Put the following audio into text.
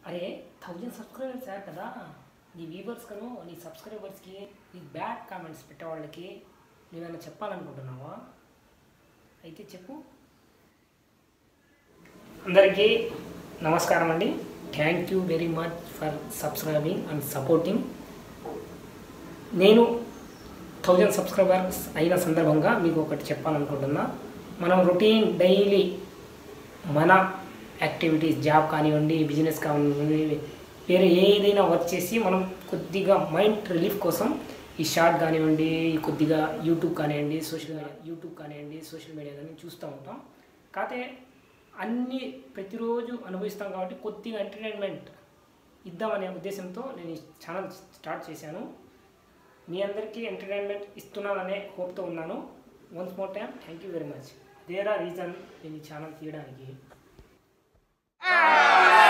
అరే thousand subscribers అయ్యారు కదా నీ వ్యూవర్స్ కను నీ సబ్స్క్రైబర్స్కి నీ బ్యాడ్ కామెంట్స్ పెట్టేవాళ్ళకి నువ్వేమైనా చెప్పాలనుకుంటున్నావా అయితే చెప్పు అందరికీ నమస్కారం అండి thank you very much for subscribing and supporting నేను థౌజండ్ సబ్స్క్రైబర్స్ అయిన సందర్భంగా మీకు ఒకటి చెప్పాలనుకుంటున్నా మనం రొటీన్ డైలీ మన యాక్టివిటీస్ జాబ్ కానివ్వండి బిజినెస్ కానివ్వండి వేరే ఏదైనా వర్క్ చేసి మనం కొద్దిగా మైండ్ రిలీఫ్ కోసం ఈ షార్ట్ కానివ్వండి కొద్దిగా యూట్యూబ్ కానివ్వండి సోషల్ మీడియా యూట్యూబ్ కానివ్వండి సోషల్ మీడియా కానీ చూస్తూ ఉంటాం కాకపోతే అన్నీ ప్రతిరోజు అనుభవిస్తాం కాబట్టి కొద్దిగా ఎంటర్టైన్మెంట్ ఇద్దామనే ఉద్దేశంతో నేను ఈ ఛానల్ స్టార్ట్ చేశాను మీ అందరికీ ఎంటర్టైన్మెంట్ ఇస్తున్నాననే హోప్తో ఉన్నాను once more time thank you very much there are reason నేను ఈ ఛానల్ తీయడానికి